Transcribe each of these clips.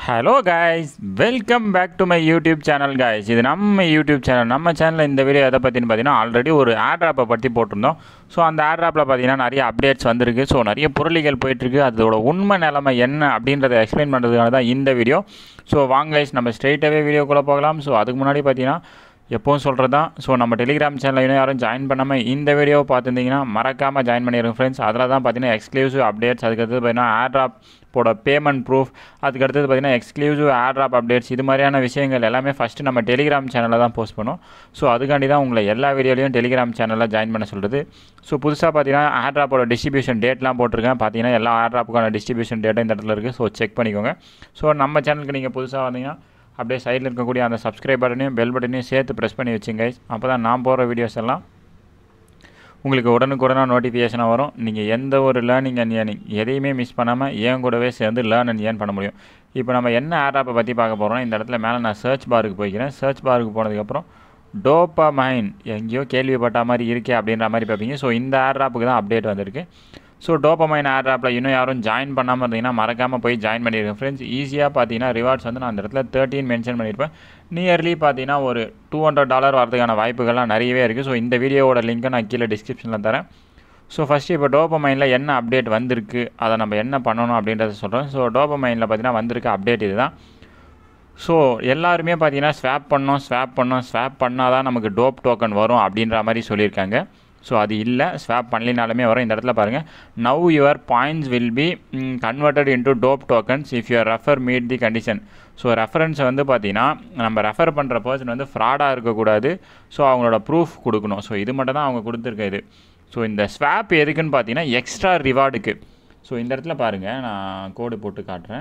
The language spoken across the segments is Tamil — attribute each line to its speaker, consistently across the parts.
Speaker 1: hello guys welcome back to my YouTube channel guys இது நம்ம யூடியூப் சேனல் நம்ம சேனலில் இந்த வீடியோ எதை பற்றினு பார்த்தீங்கன்னா ஆல்ரெடி ஒரு ஆட்ராப்பை பற்றி போட்டிருந்தோம் ஸோ அந்த ஆட்ராப்பில் பார்த்தீங்கன்னா நிறைய அப்டேட்ஸ் வந்திருக்கு ஸோ நிறைய பொருளிகள் போயிட்டுருக்கு அதோட உண்மை நிலைமை என்ன அப்படின்றத எக்ஸ்பிளைன் பண்ணுறதுக்காக தான் இந்த வீடியோ ஸோ வாங்க guys நம்ம ஸ்ட்ரெயிட்டாகவே வீடியோக்குள்ளே போகலாம் ஸோ அதுக்கு முன்னாடி பார்த்தீங்கன்னா எப்பவும் சொல்கிறது தான் ஸோ நம்ம டெலிகிராம் சேனலில் இன்னும் யாரும் ஜாயின் பண்ணாமல் இந்த வீடியோவை பார்த்துருந்தீங்கன்னா மறக்காமல் ஜாயின் பண்ணிடுங்க ஃப்ரெண்ட்ஸ் அதில் தான் பார்த்தீங்கன்னா எக்ஸ்க்ளூசிவ் அப்டேட்ஸ் அதுக்கடுத்தது பார்த்தீங்கன்னா ஆட்ராப்போட பேமெண்ட் ப்ரூஃப் அதுக்கடுத்தது பார்த்தீங்கன்னா எக்ஸ்க்ளூசிவ் ஆட்ராப் அப்டேட்ஸ் இது மாதிரியான விஷயங்கள் எல்லாமே ஃபஸ்ட்டு நம்ம டெலிகிராம் சேனலில் தான் போஸ்ட் பண்ணோம் ஸோ அதுக்காண்டி தான் உங்களை எல்லா வீடியோலையும் டெலிகிராம் சேனலில் ஜாயின் பண்ண சொல்கிறது ஸோ புதுசாக பார்த்தீங்கன்னா ஆட்ராப்போட டிஸ்ட்ரிபியூஷன் டேட்லாம் போட்டிருக்கேன் பார்த்தீங்கன்னா எல்லா ஆட்ராப்புக்கான டிஸ்ட்ரிபியூஷன் டேட்டும் இந்த இடத்துல இருக்குது ஸோ செக் பண்ணிக்கோங்க ஸோ நம்ம சேனலுக்கு நீங்கள் புதுசாக வந்தீங்கன்னா அப்படியே சைடில் இருக்கக்கூடிய அந்த சப்ஸ்கிரைப் பட்டனையும் பெல் பட்டனையும் சேர்த்து ப்ரெஸ் பண்ணி வச்சுங்க அப்போ தான் நான் போகிற வீடியோஸ் எல்லாம் உங்களுக்கு உடனுக்குடனாக நோட்டிஃபிகேஷனாக வரும் நீங்கள் எந்த ஒரு லேர்னிங் அண்ட் ஏர்னிங் எதையுமே மிஸ் பண்ணாமல் ஏன் கூடவே சேர்ந்து லேர்ன் அண்ட் ஏர்ன் பண்ண முடியும் இப்போ நம்ம என்ன ஆப்பை பற்றி பார்க்க போகிறோம் இந்த இடத்துல மேலே நான் சர்ச் பாருக்கு போய்க்கிறேன் சர்ச் பாருக்கு போனதுக்கப்புறம் டோப்பாமைன் எங்கேயோ கேள்விப்பட்ட மாதிரி இருக்கே அப்படின்ற மாதிரி பார்ப்பீங்க ஸோ இந்த ஆட்ராப்புக்கு தான் அப்டேட் வந்திருக்கு ஸோ டோப்பமைன் ஆட்ராப்பில் இன்னும் யாரும் ஜாயின் பண்ணாமல் இருந்தீங்கன்னா மறக்காமல் போய் ஜாயின் பண்ணியிருக்கேன் ஃப்ரெண்ட்ஸ் ஈஸியாக பார்த்தீங்கன்னா ரிவார்ட்ஸ் வந்து நான் அந்த இடத்துல தேர்ட்டின் மென்ஷன் பண்ணியிருப்பேன் நியர்லி பார்த்தீங்கன்னா ஒரு டூ ஹண்ட்ரட் டாலர் வரதுக்கான வாய்ப்புகள்லாம் நிறையவே இருக்குது ஸோ இந்த வீடியோவோட லிங்க்கை நான் கீழே டிஸ்கிரிப்ஷனில் தரேன் ஸோ ஃபஸ்ட்டு இப்போ டோப்பமைனில் என்ன அப்டேட் வந்திருக்கு அதை நம்ம என்ன பண்ணணும் அப்படின்றத சொல்கிறேன் ஸோ டோப்பமைனில் பார்த்தீங்கன்னா வந்திருக்க அப்டேட் இதுதான் ஸோ எல்லாருமே பார்த்தீங்கன்னா ஸ்வாப் பண்ணோம் ஸ்வாப் பண்ணோம் ஸ்வாப் பண்ணால் தான் நமக்கு டோப் டோக்கன் வரும் அப்படின்ற மாதிரி சொல்லியிருக்காங்க ஸோ அது இல்லை ஸ்வாப் பண்ணலினாலுமே வரும் இந்த இடத்துல பாருங்கள் now your points will be converted into dope tokens if your refer meet the condition so ரெஃபரன்ஸை வந்து பார்த்தீங்கன்னா நம்ம ரெஃபர் பண்ணுற பர்சன் வந்து ஃப்ராடாக இருக்கக்கூடாது ஸோ அவங்களோட ப்ரூஃப் கொடுக்கணும் ஸோ இது மட்டும் தான் அவங்க கொடுத்துருக்க இது ஸோ இந்த ஸ்வாப் எதுக்குன்னு பார்த்தீங்கன்னா எக்ஸ்ட்ரா ரிவார்டுக்கு ஸோ இந்த இடத்துல பாருங்கள் நான் கோடு போட்டு காட்டுறேன்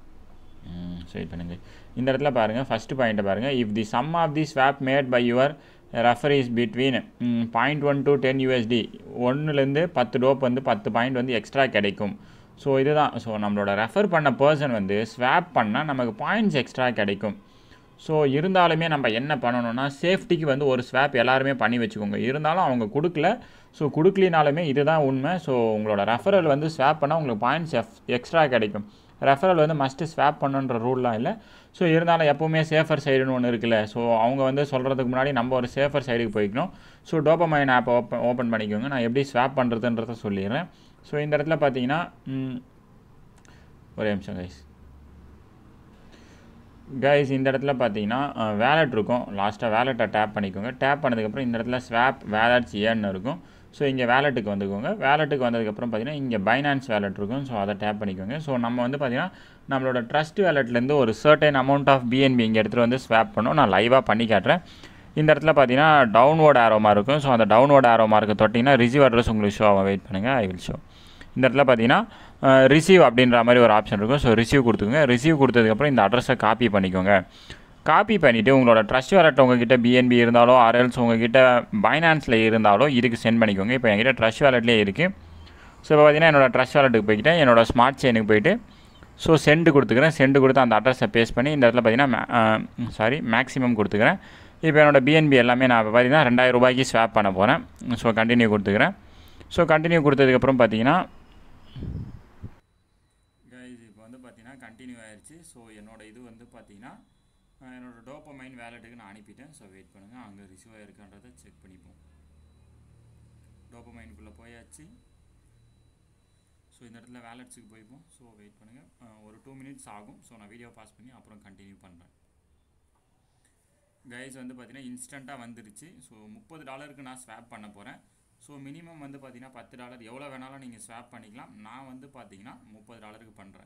Speaker 1: சரி பண்ணுங்க இந்த இடத்துல பாருங்கள் ஃபஸ்ட்டு பாயிண்ட்டை பாருங்கள் if the sum of the swap made by your refer is between point one to ten USD ஒன்றுலேருந்து பத்து டோப் வந்து பத்து பாயிண்ட் வந்து எக்ஸ்ட்ரா கிடைக்கும் ஸோ இதுதான் ஸோ நம்மளோட ரெஃபர் பண்ண பர்சன் வந்து ஸ்வாப் பண்ணால் நமக்கு பாயிண்ட்ஸ் எக்ஸ்ட்ரா கிடைக்கும் ஸோ இருந்தாலுமே நம்ம என்ன பண்ணணும்னா சேஃப்டிக்கு வந்து ஒரு ஸ்வாப் எல்லாருமே பண்ணி வச்சுக்கோங்க இருந்தாலும் அவங்க கொடுக்கல ஸோ கொடுக்கலினாலுமே இதுதான் உண்மை ஸோ உங்களோட ரெஃபரல் வந்து ஸ்வாப் பண்ணால் உங்களுக்கு பாயிண்ட்ஸ் எஃப் எக்ஸ்ட்ரா கிடைக்கும் ரெஃபரல் வந்து மஸ்ட்டு ஸ்வாப் பண்ணுன்ற ரூல்லாம் இல்லை ஸோ இருந்தாலும் எப்போவுமே சேஃபர் சைடுன்னு ஒன்று இருக்குல்ல ஸோ அவங்க வந்து சொல்கிறதுக்கு முன்னாடி நம்ம ஒரு சேஃபர் சைடுக்கு போய்க்கணும் ஸோ டோப்பமைன் ஆப்பை ஓப்பன் ஓப்பன் பண்ணிக்கோங்க நான் எப்படி ஸ்வாப் பண்ணுறதுன்றத சொல்லிடுறேன் ஸோ இந்த இடத்துல பார்த்தீங்கன்னா ஒரே நிமிஷம் கைஸ் கைஸ் இந்த இடத்துல பார்த்தீங்கன்னா வேலட் இருக்கும் லாஸ்ட்டாக வேலெட்டை டேப் பண்ணிக்கோங்க டேப் பண்ணதுக்கப்புறம் இந்த இடத்துல ஸ்வாப் வேலட்ஸ் ஏன்னு இருக்கும் ஸோ இங்கே வேலெட்டுக்கு வந்துக்கோங்க வேலெட்டுக்கு வந்ததுக்கப்புறம் பார்த்தீங்கன்னா இங்கே பைனான்ஸ் வேலெட் இருக்கும் ஸோ அதை டேப் பண்ணிக்கோங்க ஸோ நம்ம வந்து பார்த்தீங்கன்னா நம்மளோட ட்ரஸ்ட் வேலெட்லேருந்து ஒரு சர்டைன் அமௌண்ட் ஆஃப் பிஎன்பி இங்கே எடுத்துகிட்டு வந்து ஸ்வாப் பண்ணோம் நான் லைவாக பண்ணி காட்டுறேன் இந்த இடத்துல பார்த்தீங்கன்னா டவுன்வோர்ட் ஆரோமா இருக்கும் ஸோ அந்த டவுன்வோர்ட் ஆரோமா இருக்க தொட்டிங்கன்னா ரிசீவ் அட்ரஸ் உங்களுக்கு ஷோ ஆகும் வெயிட் பண்ணுங்கள் ஐ வில் ஷோ இந்த இடத்துல பார்த்தீங்கன்னா ரிசீவ் அப்படின்ற மாதிரி ஒரு ஆப்ஷன் இருக்கும் ஸோ ரிசீவ் கொடுத்துக்கோங்க ரிசீவ் கொடுத்ததுக்கப்புறம் இந்த அட்ரஸை காப்பி பண்ணிக்கோங்க காப்பி பண்ணிவிட்டு உங்களோட ட்ரஸ்ட் வேலட் உங்ககிட்ட பிஎன்பி இருந்தாலோ ஆர்எல்ஸ் உங்ககிட்ட பைனான்ஸில் இருந்தாலோ இதுக்கு சென்ட் பண்ணிக்கோங்க இப்போ என்கிட்ட ட்ரஸ்ட் வேலட்லேயே இருக்குது ஸோ இப்போ பார்த்தீங்கன்னா என்னோடய ட்ரஸ்ட் வேலட்டுக்கு போய்கிட்டேன் என்னோடய ஸ்மார்ட் செயினுக்கு போயிட்டு ஸோ சென்டு கொடுத்துக்கிறேன் சென்டு கொடுத்து அந்த அட்ரஸை பேஸ் பண்ணி இந்த இடத்துல பார்த்தீங்கன்னா சாரி மேக்ஸிமம் கொடுத்துக்கிறேன் இப்போ என்னோடய பிஎன்பி எல்லாமே நான் இப்போ பார்த்தீங்கன்னா ரெண்டாயிரம் ரூபாய்க்கு ஸ்வாப் பண்ண போகிறேன் ஸோ கண்டினியூ கொடுத்துக்கிறேன் ஸோ கண்டினியூ கொடுத்ததுக்கப்புறம் பார்த்தீங்கன்னா கைஸ் இப்போ வந்து பார்த்தீங்கன்னா கண்டினியூ ஆயிடுச்சு ஸோ என்னோட இது வந்து பார்த்தீங்கன்னா என்னோடய டோப்பமைன் வேலெட்டுக்கு நான் அனுப்பிட்டேன் ஸோ வெயிட் பண்ணுங்கள் அங்கே ரிசீவ் ஆயிருக்கான்றதை செக் பண்ணிப்போம் டோப்பமைனுக்குள்ளே போயாச்சு ஸோ இந்த இடத்துல வேலட்ஸுக்கு போய்ப்போம் ஸோ வெயிட் பண்ணுங்கள் ஒரு டூ மினிட்ஸ் ஆகும் ஸோ நான் வீடியோ பாஸ் பண்ணி அப்புறம் கண்டினியூ பண்ணுறேன் கைஸ் வந்து பார்த்தீங்கன்னா இன்ஸ்டண்ட்டாக வந்துருச்சு ஸோ முப்பது டாலருக்கு நான் ஸ்வாப் பண்ண போகிறேன் ஸோ மினிமம் வந்து பார்த்தீங்கன்னா பத்து டாலர் எவ்வளோ வேணாலும் நீங்கள் ஸ்வாப் பண்ணிக்கலாம் நான் வந்து பார்த்தீங்கன்னா முப்பது டாலருக்கு பண்ணுறேன்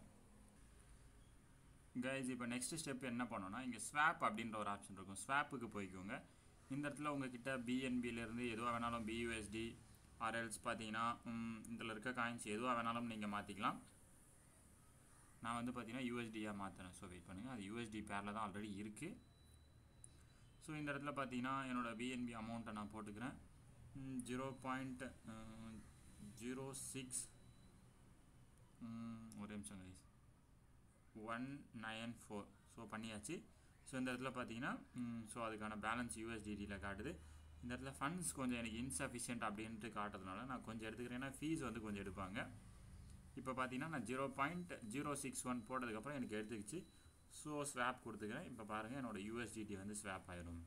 Speaker 1: கைஸ் இப்போ நெக்ஸ்ட் ஸ்டெப் என்ன பண்ணோன்னா இங்கே ஸ்வாப் அப்படின்ற ஒரு ஆப்ஷன் இருக்கும் ஸ்வாப்புக்கு போய்க்கோங்க இந்த இடத்துல உங்ககிட்ட பிஎன்பியிலேருந்து எதுவாக வேணாலும் பியூஎஸ்டி ஆர்எல்ஸ் பார்த்தீங்கன்னா இதில் இருக்க காயின்ஸ் எதுவாக வேணாலும் நீங்கள் மாற்றிக்கலாம் நான் வந்து பார்த்தீங்கன்னா யூஎஸ்டியாக மாற்றுறேன் ஸோ வெயிட் பண்ணுங்கள் அது யூஎஸ்டி பேரில் தான் ஆல்ரெடி இருக்குது ஸோ இந்த இடத்துல பார்த்தீங்கன்னா என்னோடய பிஎன்பி அமௌண்ட்டை நான் போட்டுக்கிறேன் ஜீரோ பாயிண்ட் ஜீரோ சிக்ஸ் ஒரு நிமிஷம் guys one nine four so பண்ணியாச்சு ஸோ இந்த இடத்துல பார்த்தீங்கன்னா ஸோ அதுக்கான பேலன்ஸ் யூஎஸ்டிடியில் காட்டுது இந்த இடத்துல ஃபண்ட்ஸ் கொஞ்சம் எனக்கு இன்சஃபிஷியன்ட் அப்படின்ட்டு காட்டுறதுனால நான் கொஞ்சம் எடுத்துக்கிறேன் ஏன்னா ஃபீஸ் வந்து கொஞ்சம் எடுப்பாங்க இப்போ பார்த்தீங்கன்னா நான் zero point zero six one போட்டதுக்கப்புறம் எனக்கு எடுத்துக்கிச்சு ஸோ ஸ்வாப் கொடுத்துக்கிறேன் இப்போ பாருங்கள் என்னோட யூஎஸ்டிடி வந்து ஸ்வாப் ஆயிரும்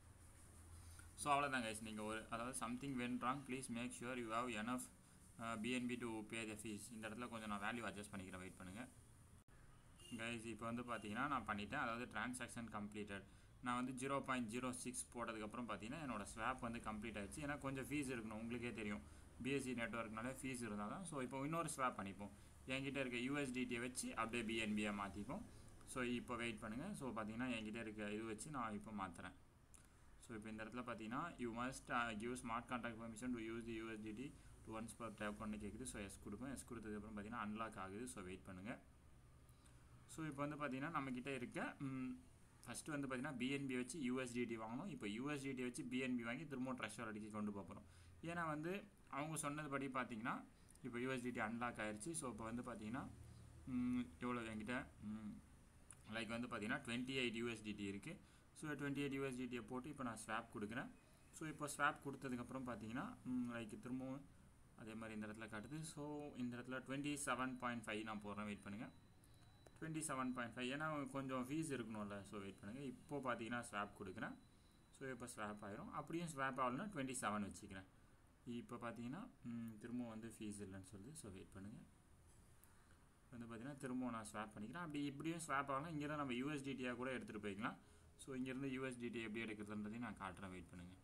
Speaker 1: ஸோ அவ்வளோதான் கைஸ் நீங்கள் ஒரு அதாவது something went wrong please make sure you have enough BNB to pay the fees இந்த இடத்துல கொஞ்சம் நான் வேல்யூ அட்ஜஸ்ட் பண்ணிக்கிறேன் வெயிட் பண்ணுங்கள் கைஸ் இப்போ வந்து பார்த்தீங்கன்னா நான் பண்ணிட்டேன் அதாவது டிரான்சாக்ஷன் கம்ப்ளீட்டட் நான் வந்து ஜீரோ பாயிண்ட் ஜீரோ சிக்ஸ் போட்டதுக்கப்புறம் பார்த்தீங்கன்னா என்னோட ஸ்வாப் வந்து கம்ப்ளீட் ஆயிடுச்சு ஏன்னா கொஞ்சம் ஃபீஸ் இருக்கணும் உங்களுக்கே தெரியும் பிஎஸ்சி நெட்ஒர்க்னாலே ஃபீஸ் இருந்தால் தான் ஸோ இப்போ இன்னொரு ஸ்வாப் பண்ணிப்போம் என்கிட்ட இருக்க யூஎஸ்டிடியை வச்சு அப்படியே பிஎன்பியை மாற்றிப்போம் ஸோ இப்போ வெயிட் பண்ணுங்கள் ஸோ பார்த்தீங்கன்னா என்கிட்ட இருக்க இது வச்சு நான் இப்போ மாற்றுறேன் ஸோ இப்போ இந்த இடத்துல பார்த்தீங்கன்னா you must give smart contract permission to use the USDT to once per tap பண்ணி கேட்குது ஸோ எஸ் கொடுப்பேன் எஸ் கொடுத்ததுக்கப்புறம் பார்த்தீங்கன்னா அன்லாக் ஆகுது ஸோ வெயிட் பண்ணுங்கள் ஸோ இப்போ வந்து பார்த்தீங்கன்னா நம்மக்கிட்ட இருக்க ஃபஸ்ட்டு வந்து பார்த்தீங்கன்னா பிஎன்பி வச்சு யூஎஸ்டிடி வாங்கணும் இப்போ யூஎஸ்டிடி வச்சு பிஎன்பி வாங்கி திரும்ப ட்ரெஷர் அடிக்க கொண்டு போகிறோம் ஏன்னா வந்து அவங்க சொன்னதுபடி பார்த்தீங்கன்னா இப்போ யூஎஸ்டிடி அன்லாக் ஆயிடுச்சு ஸோ இப்போ வந்து பார்த்தீங்கன்னா எவ்வளோ என்கிட்ட லைக் வந்து பார்த்தீங்கன்னா டுவெண்ட்டி எயிட் யூஎஸ்டிடி இருக்குது ஸோ டுவெண்ட்டி எயிட் யூஎஸ்டிடியை போட்டு இப்போ நான் ஸ்வாப் கொடுக்குறேன் ஸோ இப்போ ஸ்வாப் கொடுத்ததுக்கப்புறம் பார்த்தீங்கன்னா லைக் திரும்பவும் அதே மாதிரி இந்த இடத்துல காட்டுது ஸோ இந்த இடத்துல டுவெண்ட்டி செவன் பாயிண்ட் ஃபைவ் நான் போடுறேன் வெயிட் பண்ணுங்கள் டுவெண்ட்டி செவன் பாயிண்ட் ஃபைவ் ஏன்னா கொஞ்சம் ஃபீஸ் இருக்கணும்ல ஸோ வெயிட் பண்ணுங்கள் இப்போ பார்த்தீங்கன்னா ஸ்வாப் கொடுக்குறேன் ஸோ இப்போ ஸ்வாப் ஆயிரும் அப்படியும் ஸ்வாப் ஆகலன்னா டுவெண்ட்டி செவன் வச்சுக்கிறேன் இப்போ பார்த்தீங்கன்னா திரும்பவும் வந்து ஃபீஸ் இல்லைன்னு சொல்லுது ஸோ வெயிட் பண்ணுங்கள் வந்து பார்த்தீங்கன்னா திரும்பவும் நான் ஸ்வாப் பண்ணிக்கிறேன் அப்படி இப்படியும் ஸ்வாப் ஆகலாம் இங்கேருந்து நம்ம யூஎஸ்டிடியாக கூட எடுத்துகிட்டு போய்க்கலாம் ஸோ இங்கேருந்து யூஎஸ்டிடி எப்படி எடுக்கிறதுன்றதையும் நான் காட்டுறேன் வெயிட் பண்ணுங்கள்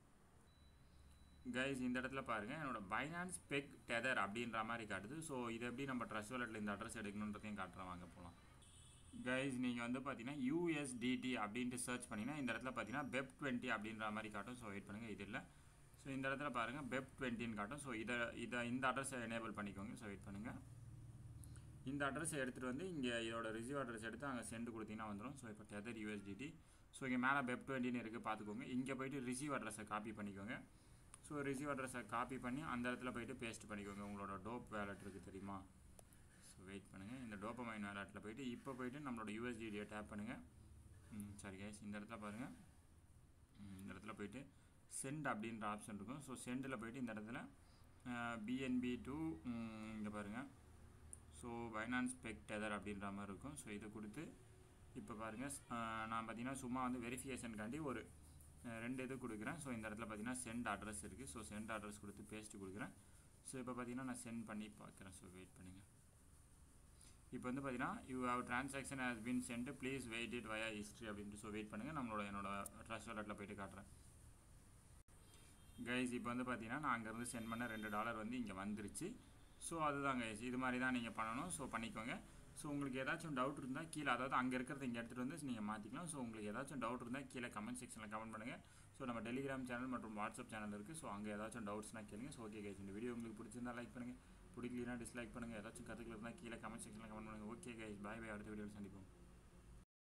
Speaker 1: கைஸ் இந்த இடத்துல பாருங்கள் என்னோட பைனான்ஸ் பெக் டெதர் அப்படின்ற மாதிரி காட்டுது ஸோ இது எப்படி நம்ம ட்ரெஸ் வாலெட்டில் இந்த அட்ரஸ் எடுக்கணுன்றதையும் காட்டுறேன் வாங்க போகலாம் கைஸ் நீங்கள் வந்து பார்த்தீங்கன்னா யூஎஸ்டிடி அப்படின்ட்டு சர்ச் பண்ணிங்கன்னா இந்த இடத்துல பார்த்தீங்கன்னா பெப் டுவெண்ட்டி அப்படின்ற மாதிரி காட்டும் ஸோ வெயிட் பண்ணுங்கள் இது இல்லை ஸோ இந்த இடத்துல பாருங்கள் பெப் டுவெண்ட்டின்னு காட்டும் ஸோ இதை இதை இந்த அட்ரஸை எனேபிள் பண்ணிக்கோங்க ஸோ வெயிட் பண்ணுங்கள் இந்த அட்ரஸை எடுத்துகிட்டு வந்து இங்கே இதோட ரிசீவ் அட்ரஸ் எடுத்து அங்கே சென்ட் கொடுத்தீங்கன்னா வந்துடும் ஸோ இப்போ டெதர் யூஎஸ்டிடி ஸோ இங்கே மேலே பெப் டுவெண்ட்டின்னு இருக்குது பார்த்துக்கோங்க இங்கே போய்ட்டு ரிசீவ் அட்ரஸை காப்பி பண்ணிக்கோங்க ஸோ ரிசீவ் அட்ரஸை காப்பி பண்ணி அந்த இடத்துல போய்ட்டு பேஸ்ட் பண்ணிக்கோங்க உங்களோட டோப் வேலட் இருக்குது தெரியுமா ஸோ வெயிட் பண்ணுங்கள் இந்த டோப்பமைன் வேலட்டில் போய்ட்டு இப்போ போய்ட்டு நம்மளோட யூஎஸ்டிடியை டேப் பண்ணுங்கள் சாரி கேஸ் இந்த இடத்துல பாருங்கள் இந்த இடத்துல போய்ட்டு சென்ட் அப்படின்ற ஆப்ஷன் இருக்கும் ஸோ சென்டில் போய்ட்டு இந்த இடத்துல பிஎன்பி டு இங்கே பாருங்கள் ஸோ பைனான்ஸ் பெக் டெதர் அப்படின்ற மாதிரி இருக்கும் ஸோ இதை கொடுத்து இப்போ பாருங்கள் நான் பார்த்தீங்கன்னா சும்மா வந்து வெரிஃபிகேஷனுக்காண்டி ஒரு ரெண்டு இது கொடுக்குறேன் ஸோ இந்த இடத்துல பார்த்தீங்கன்னா சென்ட் அட்ரஸ் இருக்குது ஸோ சென்ட் அட்ரஸ் கொடுத்து பேஸ்ட் கொடுக்குறேன் ஸோ இப்போ பார்த்தீங்கன்னா நான் சென்ட் பண்ணி பார்க்குறேன் ஸோ வெயிட் பண்ணுங்கள் இப்போ வந்து பார்த்தீங்கன்னா you have transaction has been sent please wait it via history அப்படின்ட்டு ஸோ வெயிட் பண்ணுங்கள் நம்மளோட என்னோட ட்ரஸ்ட் வாலெட்டில் போயிட்டு காட்டுறேன் கைஸ் இப்போ வந்து பார்த்தீங்கன்னா நான் அங்கேருந்து சென்ட் பண்ண ரெண்டு டாலர் வந்து இங்கே வந்துருச்சு ஸோ அதுதான் கைஸ் இது மாதிரி தான் நீங்கள் பண்ணணும் ஸோ பண்ணிக்கோங்க ஸோ உங்களுக்கு ஏதாச்சும் டவுட் இருந்தால் கீழே அதாவது அங்கே இருக்கிறத இங்கே எடுத்துகிட்டு வந்து நீங்கள் மாற்றிக்கலாம் ஸோ உங்களுக்கு ஏதாச்சும் டவுட் இருந்தால் கீழே கமெண்ட் செக்ஷனில் கமெண்ட் பண்ணுங்கள் ஸோ நம்ம டெலிகிராம் சேனல் மற்றும் வாட்ஸ்அப் சேனல் இருக்குது ஸோ அங்கே ஏதாச்சும் டவுட்ஸ்னால் கேளுங்க ஸோ ஓகே கைஸ் இந்த வீடியோ உங்களுக்கு பிடிச்சிருந்தா லைக் பண்ணுங்கள் பிடிக்கலனா டிஸ்லைக் பண்ணுங்கள் ஏதாச்சும் கருத்துக்கள் இருந்தால் கீழே கமெண்ட் செக்ஷனில் கமெண்ட் பண்ணுங்கள் ஓகே கைஸ் பாய் பாய் அடுத்த வீடியோவில் சந்திப்போம்